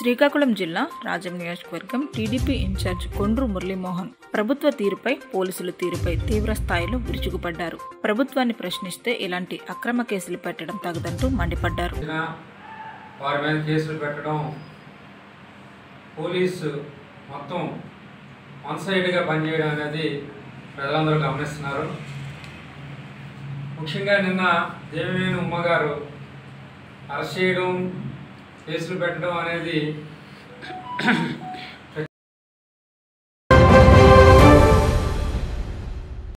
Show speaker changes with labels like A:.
A: శ్రీకాకుళం జిల్లా రాజం నియోజకవర్గం TDP incharge కొండ్రు Muralimohan ప్రభుత్వ తీరుపై పోలీసుల తీరుపై తీవ్ర స్థాయిలో విరుచుకుపడ్డారు ప్రభుత్వాన్ని ప్రశ్నిస్తే ఇలాంటి అక్రమ కేసులు పెట్టడం తగదంటూ మండిపడ్డారు
B: వచ్చిన వారి మీద కేసులు పెట్టడం పోలీసు మొత్తం వన్ సైడ్గా పనిచేయడం అనేది ప్రజలందరూ గమనిస్తున్నారు ముఖ్యంగా నిన్న దేవినేని ఉమ్మగారు అరెస్ట్ చేయడం కేసులు పెట్టడం అనేది